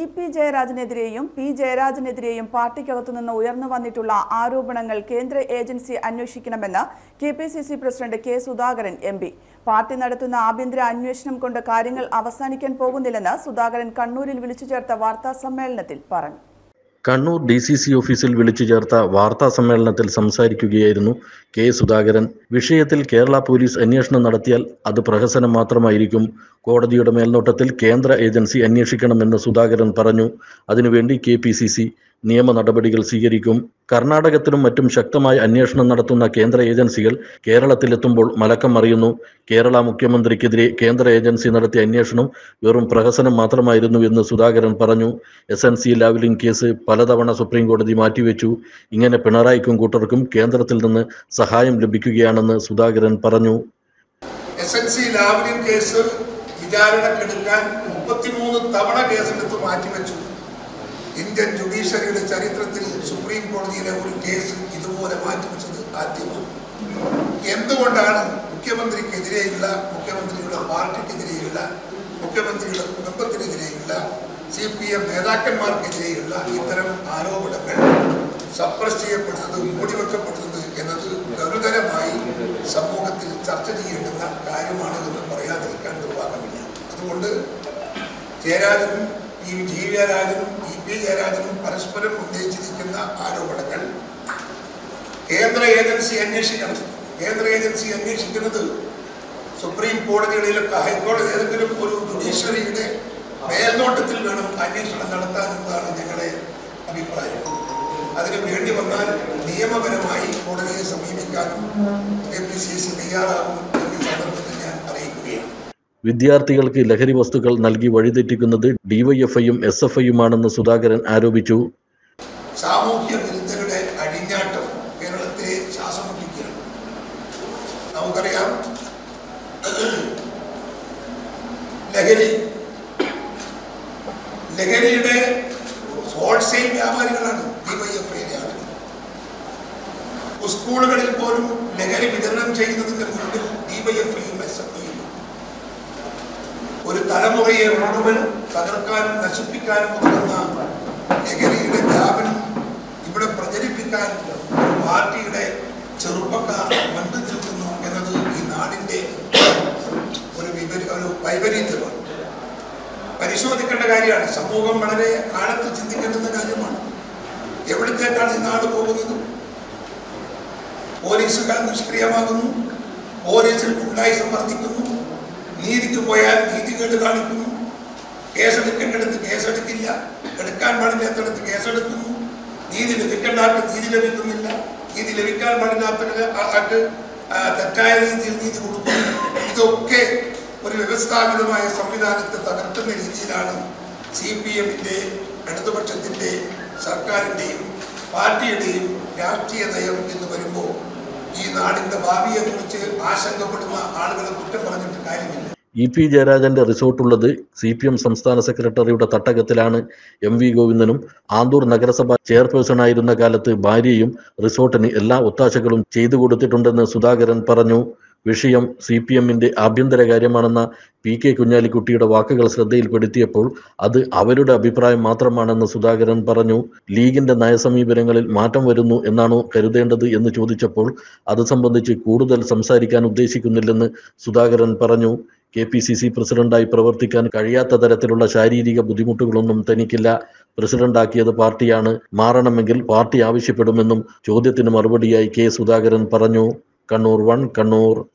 P ജയരാജനെതിരെയും P ജയരാജനെതിരെയും പാർട്ടിക്കകത്തുനിന്ന് ഉയർന്നു വന്നിട്ടുള്ള ആരോപണങ്ങൾ കേന്ദ്ര ഏജൻസി അന്വേഷിക്കണമെന്ന് K P C C president K Sudhakaran M P party നടത്തുന്ന ആഭ്യന്തര അന്വേഷണം കൊണ്ട് കാര്യങ്ങൾ അവസാനിക്കാൻ പോകുന്നില്ലെന്ന് സുധാകരൻ കണ്ണൂരിൽ വിളിച്ചു ചേർത്ത വാർത്താ സമ്മേളനത്തിൽ പറഞ്ഞു കണ്ണൂർ ഡി സി സി ഓഫീസിൽ വിളിച്ചു ചേർത്ത വാർത്താ സമ്മേളനത്തിൽ സംസാരിക്കുകയായിരുന്നു കെ സുധാകരൻ വിഷയത്തിൽ കേരള പോലീസ് അന്വേഷണം നടത്തിയാൽ അത് പ്രഹസനം മാത്രമായിരിക്കും കോടതിയുടെ മേൽനോട്ടത്തിൽ കേന്ദ്ര ഏജൻസി അന്വേഷിക്കണമെന്ന് സുധാകരൻ പറഞ്ഞു അതിനുവേണ്ടി കെ പി സി സി നിയമ നടപടികൾ സ്വീകരിക്കും കർണാടകത്തിലും മറ്റും ശക്തമായ അന്വേഷണം നടത്തുന്ന കേന്ദ്ര ഏജൻസികൾ കേരളത്തിലെത്തുമ്പോൾ മലക്കം മറിയുന്നു കേരള മുഖ്യമന്ത്രിക്കെതിരെ കേന്ദ്ര ഏജൻസി നടത്തിയ അന്വേഷണം വെറും പ്രഹസനം മാത്രമായിരുന്നു എന്ന് സുധാകരൻ പറഞ്ഞു S N C Lavalin case പലതവണ സുപ്രീം കോടതി മാറ്റിവെച്ചു ഇങ്ങനെ പിണറായിക്കും കൂട്ടർക്കും കേന്ദ്രത്തിൽ നിന്ന് സഹായം ലഭിക്കുകയാണെന്ന് സുധാകരൻ പറഞ്ഞു S N C Lavalin case വിചാരണക്കെടുക്കാൻ മുപ്പത്തിമൂന്ന് തവണ കേസെടുത്ത് മാറ്റിവെച്ചു ഇന്ത്യൻ ജുഡീഷ്യറിയുടെ ചരിത്രത്തിൽ സുപ്രീം കോടതിയിലെ ഒരു കേസ് ഇതുപോലെ മാറ്റിവെച്ചത് ആദ്യമാണ് എന്തുകൊണ്ടാണ് മുഖ്യമന്ത്രിക്കെതിരെയുള്ള മുഖ്യമന്ത്രിയുടെ പാർട്ടിക്കെതിരെയുള്ള മുഖ്യമന്ത്രിയുടെ കുടുംബത്തിനെതിരെയുള്ള സി പി എം നേതാക്കന്മാർക്കെതിരെയുള്ള ഇത്തരം ആരോപണങ്ങൾ സപ്രസ് ചെയ്യപ്പെടുന്നത് മൂടിവെക്കപ്പെടുന്നത് എന്നത് ഗൗരവതരമായി സമൂഹത്തിൽ ചർച്ച ചെയ്യേണ്ടുന്ന കാര്യമാണ് എന്ന് പറയാതിരിക്കാൻ നിർവാഹമില്ല അതുകൊണ്ട് ജയരാജനും ഈ ജി ജയരാജനും ഇ പി ജയരാജനും പരസ്പരം ഉന്നയിച്ചിരിക്കുന്ന ആരോപണങ്ങൾ കേന്ദ്ര ഏജൻസി അന്വേഷിക്കണം കേന്ദ്ര ഏജൻസി അന്വേഷിക്കുന്നത് സുപ്രീം കോടതികളിലൊക്കെ ഹൈക്കോടതി ഏതെങ്കിലും ഒരു ജുഡീഷ്യറിയുടെ മേൽനോട്ടത്തിൽ വേണം അന്വേഷണം നടത്താനെന്നതാണ് ഞങ്ങളുടെ അഭിപ്രായം അതിന് വേണ്ടി വന്നാൽ നിയമപരമായി കോടതിയെ സമീപിക്കാനും കെ പി സി സി തയ്യാറാകും എന്ന സന്ദർഭത്തിൽ ഞാൻ അറിയിക്കുകയാണ് വിദ്യാർത്ഥികൾക്ക് ലഹരി വസ്തുക്കൾ നൽകി വഴിതെറ്റിക്കുന്നത് ഡിവൈഎഫ്ഐയും എസ് എഫ് ഐയുമാണെന്ന് സുധാകരൻ ആരോപിച്ചു സാമൂഹ്യ വിരുദ്ധരുടെ അഴിഞ്ഞാട്ടം കേരളത്തെ ശ്വാസം മുട്ടിക്കുകയാണ് നമുക്കറിയാം ലഹരി ലഹരിയുടെ ഹോൾസെയിൽ വ്യാപാരികളാണ് ഡിവൈഎഫ്ഐയുടെ ആളുകൾ സ്കൂളുകളിൽ പോലും ലഹരി വിതരണം ചെയ്യുന്നതിന്റെ മുൻപിൽ ഡിവൈഎഫ്ഐയും എസ് എഫ് ഐയും ഒരു തലമുറയെ മുഴുവൻ തകർക്കാനും നശിപ്പിക്കാനും ഉതകുന്ന ലഹരിയുടെ വ്യാപനം ഇവിടെ പ്രചരിപ്പിക്കാൻ പാർട്ടിയുടെ ചെറുപ്പക്കാർ മുൻപിൽ നിൽക്കുന്നു എന്നത് ഈ നാടിന്റെ ഒരു വിപരീ ഒരു വൈപരീത്യമാണ് പരിശോധിക്കേണ്ട കാര്യമാണ് സമൂഹം വളരെ ആഴത്തിൽ ചിന്തിക്കേണ്ടുന്ന കാര്യമാണ് എവിടത്തേക്കാണ് ഈ നാട് പോകുന്നത് പോലീസുകാർ നിഷ്ക്രിയമാകുന്നു പോലീസിൽ ഗുണ്ടായിസം വർദ്ധിക്കുന്നു നീതിക്ക് പോയാൽ നീതികേട് കാണിക്കുന്നു കേസെടുക്കേണ്ടിടത്ത് കേസെടുക്കില്ല എടുക്കാൻ പാടില്ലാത്തടത്ത് കേസെടുക്കുന്നു നീതി ലഭിക്കേണ്ട ആൾക്ക് നീതി ലഭിക്കുന്നില്ല നീതി ലഭിക്കാൻ പാടില്ലാത്ത ആൾക്ക് ആ, തെറ്റായ രീതിയിൽ നീതി കൊടുക്കുന്നു ഇതൊക്കെ ഒരു വ്യവസ്ഥാപിതമായ സംവിധാനത്തെ തകർക്കുന്ന രീതിയിലാണ് സി പി എമ്മിൻ്റെ ഇടതുപക്ഷത്തിൻ്റെ സർക്കാരിൻ്റെയും പാർട്ടിയുടെയും രാഷ്ട്രീയ നയം എന്ന് വരുമ്പോൾ ഈ നാടിൻ്റെ ഭാവിയെക്കുറിച്ച് ആശങ്കപ്പെടുന്ന ആളുകളെ കുറ്റം പറഞ്ഞിട്ട് കാര്യമില്ല ഇ പി ജയരാജന്റെ റിസോർട്ടുള്ളത് സി പി എം സംസ്ഥാന സെക്രട്ടറിയുടെ തട്ടകത്തിലാണ് എം വി ഗോവിന്ദനും ആന്തൂർ നഗരസഭ ചെയർപേഴ്സണായിരുന്ന കാലത്ത് ഭാര്യയും റിസോർട്ടിന് എല്ലാ ഒത്താശകളും ചെയ്തു കൊടുത്തിട്ടുണ്ടെന്ന് സുധാകരൻ പറഞ്ഞു വിഷയം സി പി എമ്മിന്റെ ആഭ്യന്തര കാര്യമാണെന്ന പി കെ കുഞ്ഞാലിക്കുട്ടിയുടെ വാക്കുകൾ ശ്രദ്ധയിൽപ്പെടുത്തിയപ്പോൾ അത് അവരുടെ അഭിപ്രായം മാത്രമാണെന്ന് സുധാകരൻ പറഞ്ഞു ലീഗിന്റെ നയസമീപനങ്ങളിൽ മാറ്റം വരുന്നു എന്നാണോ കരുതേണ്ടത് എന്ന് ചോദിച്ചപ്പോൾ അത് സംബന്ധിച്ച് കൂടുതൽ സംസാരിക്കാൻ ഉദ്ദേശിക്കുന്നില്ലെന്ന് സുധാകരൻ പറഞ്ഞു കെ പി സി സി പ്രസിഡന്റായി പ്രവർത്തിക്കാൻ കഴിയാത്ത തരത്തിലുള്ള ശാരീരിക ബുദ്ധിമുട്ടുകളൊന്നും തനിക്കില്ല പ്രസിഡന്റാക്കിയത് പാർട്ടിയാണ് മാറണമെങ്കിൽ പാർട്ടി ആവശ്യപ്പെടുമെന്നും ചോദ്യത്തിന് മറുപടിയായി കെ സുധാകരൻ പറഞ്ഞു കണ്ണൂർ വൺ കണ്ണൂർ